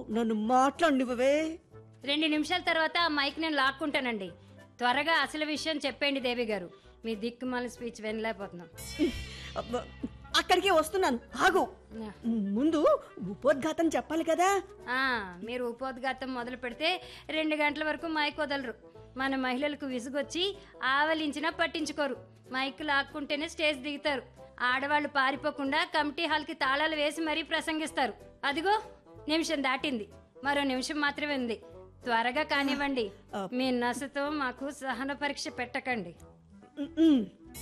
నన్ను మాట్లాడినివ్వవే రెండు నిమిషాల తర్వాత ఆ మైక్ నేను లాక్కుంటానండి త్వరగా అసలు విషయం చెప్పండి దేవి గారు మీ దిక్కుమాల స్పీచ్ వినలేకపోతున్నాం అబ్బ, అక్కడికే వస్తున్నాను ఆగు ముందు ఉపోద్ఘాతం చెప్పాలి కదా ఆ, మీరు ఉపోద్ఘాతం మొదలు పెడితే రెండు గంటల వరకు మైక్ వదలరు మన మహిళలకు విసుగొచ్చి ఆవలించినా పట్టించుకోరు మైక్ లాక్కుంటేనే స్టేజ్ దిగుతారు ఆడవాళ్ళు పారిపోకుండా కమిటీ హాల్కి తాళాలు వేసి మరీ ప్రసంగిస్తారు అదిగో నిమిషం దాటింది మరో నిమిషం మాత్రమే ఉంది త్వరగా కానివ్వండి మీ నసతో మాకు సహన పరీక్ష పెట్టకండి ఉమ్.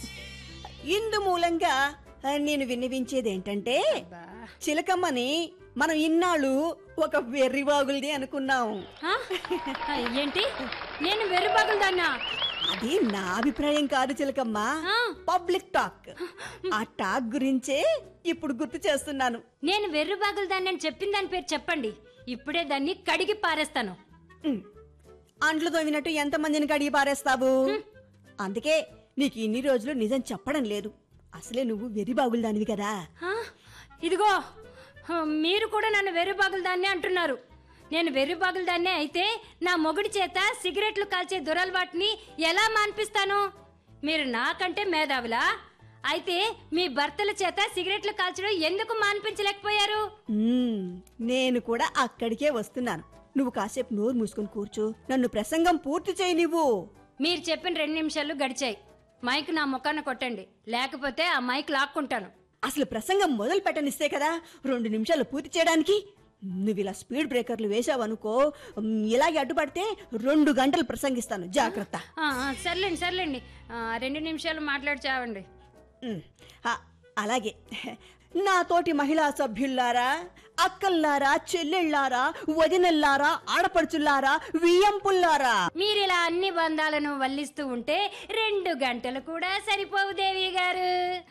ఇందు మూలంగా ఆ, నేను విన్నవించేది ఏంటంటే బా. చిలకమ్మని మనం ఇన్నాళ్ళు ఒక వెర్రివాగుల్ది అనుకున్నాం ఆ? ఆ, ఏంటి నేను వెర్రిబాగులు దాన్నా అది నా అభిప్రాయం కాదు చిలకమ్మ ఆ. పబ్లిక్ టాక్ ఆ టాక్ గురించే ఇప్పుడు గుర్తు చేస్తున్నాను నేను వెర్రిబాగులు దాన్ని అని చెప్పిన దాని పేరు చెప్పండి ఇప్పుడే దాన్ని కడిగి పారేస్తాను ఉమ్. అంట్లు తోమినట్టు ఎంతమందిని కడిగి పారేస్తావు అందుకే నీకు ఇన్ని రోజులు నిజం చెప్పడం లేదు అసలే నువ్వు వెర్రిబాగులు దానివి కదా ఆ? ఇదిగో ఆ, మీరు కూడా నన్ను వెర్రిబాగులు దాన్ని అంటున్నారు నేను వెర్రిబాగులు దాన్నే అయితే నా మొగుడి చేత సిగరెట్లు కాల్చే దురలవాటిని ఎలా మాన్పిస్తాను మీరు నాకంటే మేధావులా అయితే మీ భర్తల చేత సిగరెట్లు కాల్చడం ఎందుకు మాన్పించలేకపోయారు ఉమ్, నేను కూడా అక్కడికే వస్తున్నాను నువ్వు కాసేపు నోరు మూసుకొని కూర్చో నన్ను ప్రసంగం పూర్తి చేయి నువ్వు మీరు చెప్పిన రెండు నిమిషాలు గడిచాయి మైక్ నా ముఖాన కొట్టండి లేకపోతే ఆ మైక్ లాక్కుంటాను అసలు ప్రసంగం మొదలు పెట్టనిస్తే కదా రెండు నిమిషాలు పూర్తి చేయడానికి నువ్వు ఇలా స్పీడ్ బ్రేకర్లు వేసావనుకో ఉమ్, ఇలాగే అడ్డుపడితే రెండు గంటలు ప్రసంగిస్తాను జాగ్రత్త ఆ, ఆ, సర్లేండి సర్లేండి ఆ, రెండు నిమిషాలు మాట్లాడి చావండి ఉమ్, ఆ, అలాగే నా తోటి మహిళా సభ్యుల్లారా అక్కల్లారా చెల్లెళ్ళారా వదినల్లారా ఆడపడుచుల్లారా వియ్యంపుల్లారా మీరిలా అన్ని బంధాలను వల్లిస్తూ ఉంటే రెండు గంటలు కూడా సరిపోవు దేవి గారు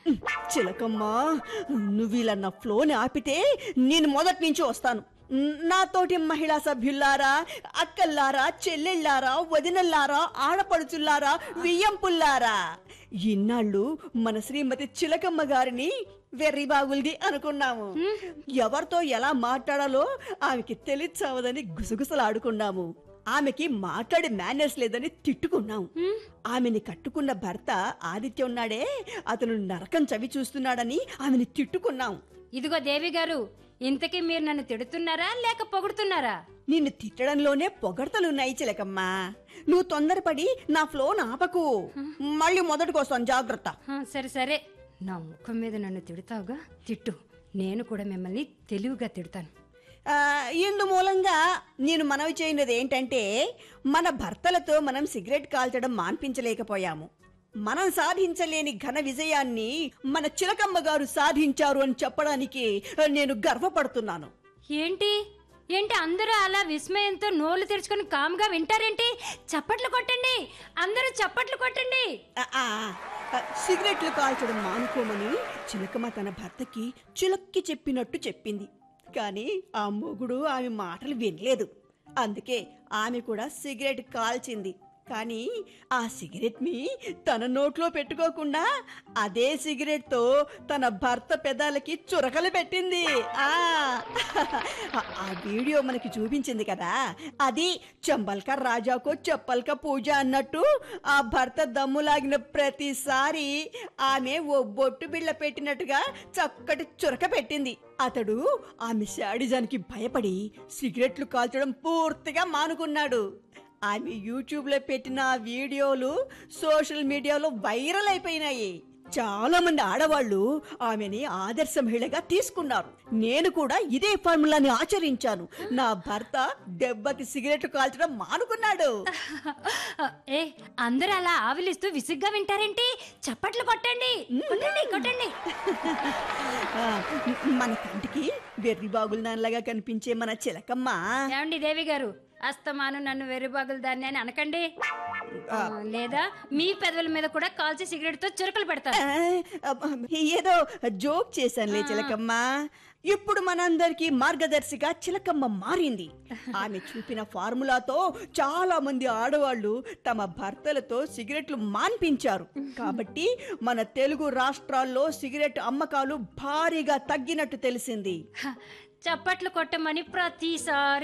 చిలకమ్మా నువ్వు ఇలా నా ఫ్లోని ఆపితే నేను మొదటి నుంచి వస్తాను నాతోటి మహిళా సభ్యుల్లారా అక్కల్లారా చెల్లెళ్ళారా వదినల్లారా ఆడపడుచుల్లారా వియ్యంపుల్లారా ఇన్నాళ్ళు మన శ్రీమతి చిలకమ్మ గారిని వెర్రిబాగుల్ది అనుకున్నాము ఎవరితో ఎలా మాట్లాడాలో ఆమెకి తెలియచావదని గుసగుసలాడుకున్నాము ఆమెకి మాట్లాడే మేనర్స్ లేదని తిట్టుకున్నాం ఆమెని కట్టుకున్న భర్త ఆదిత్య ఉన్నాడే అతను నరకం చవి చూస్తున్నాడని ఆమెని తిట్టుకున్నాం ఇదిగో దేవి గారు ఇంతకీ మీరు నన్ను తిడుతున్నారా లేక పొగుడుతున్నారా నిన్ను తిట్టడంలోనే పొగడతలున్నాయి చిలకమ్మా నువ్వు తొందరపడి నా ఫ్లో ఆపకు మళ్ళీ మొదటికొస్తాను జాగ్రత్త ఆ, సరే సరే నా ముఖం మీద నన్ను తిడతావుగా తిట్టు నేను కూడా మిమ్మల్ని తెలివిగా తిడతాను ఆ, ఇందు మూలంగా నేను మనవి చేయనిది ఏంటంటే మన భర్తలతో మనం సిగరెట్ కాల్చడం మాన్పించలేకపోయాము మనం సాధించలేని ఘన విజయాన్ని మన చిలకమ్మ గారు సాధించారు అని చెప్పడానికి నేను గర్వపడుతున్నాను ఏంటి ఏంటి అందరూ అలా విస్మయంతో నోళ్ళు తెరుచుకొని కామ్గా వింటారేంటి చప్పట్లు కొట్టండి అందరూ చప్పట్లు కొట్టండి ఆ, ఆ, ఆ, సిగరెట్లు కాల్చడం మానుకోమని చిలకమ్మ తన భర్తకి చిలక్కి చెప్పినట్టు చెప్పింది కానీ ఆ మొగుడు ఆమె మాటలు వినలేదు అందుకే ఆమె కూడా సిగరెట్ కాల్చింది కానీ ఆ సిగరెట్ ని తన నోట్లో పెట్టుకోకుండా అదే సిగరెట్ తో తన భర్త పెదాలకి చురకలు పెట్టింది ఆ ఆ వీడియో మనకి చూపించింది కదా అది చంబల్క రాజాకో చెప్పల్క పూజ అన్నట్టు ఆ భర్త దమ్ములాగిన ప్రతిసారి ఆమె ఓ బొట్టు బిళ్ళ పెట్టినట్టుగా చక్కటి చురక పెట్టింది అతడు ఆమె శాడిజానికి భయపడి సిగరెట్లు కాల్చడం పూర్తిగా మానుకున్నాడు ఆమె యూట్యూబ్లో పెట్టిన ఆ వీడియోలు సోషల్ మీడియాలో వైరల్ అయిపోయినాయి చాలా మంది ఆడవాళ్ళు ఆమెని ఆదర్శ మహిళగా తీసుకున్నారు నేను కూడా ఇదే ఫార్ములాని ఆచరించాను నా భర్త దెబ్బకి సిగరెట్ కాల్చడం మానుకున్నాడు ఏ అందరూ అలా ఆవిలిస్తూ విసుగ్గా వింటారేంటి చప్పట్లు కొట్టండి కొట్టండి కొట్టండి ఆ, మన కంటికి వెర్రి బాగుల దానిలాగా కనిపించే మన చిలకమ్మ ఏమండి దేవి గారు అస్తమాను నన్ను వెర్రిబాగులు దాన్ని అని అనకండి ఆ, లేదా మీ పెదవుల మీద కూడా కాల్చి సిగరెట్ తో చురకలు పెడతాను ఆ, అబ్బ, ఏదో జోక్ చేశానులే చిలకమ్మ ఇప్పుడు మనందరికీ మార్గదర్శిగా చిలకమ్మ మారింది ఆమె చూపిన ఫార్ములాతో చాలా మంది ఆడవాళ్ళు తమ భర్తలతో సిగరెట్లు మాన్పించారు కాబట్టి మన తెలుగు రాష్ట్రాల్లో సిగరెట్ అమ్మకాలు భారీగా తగ్గినట్టు తెలిసింది హ, చప్పట్లు కొట్టమని ప్రతిసారి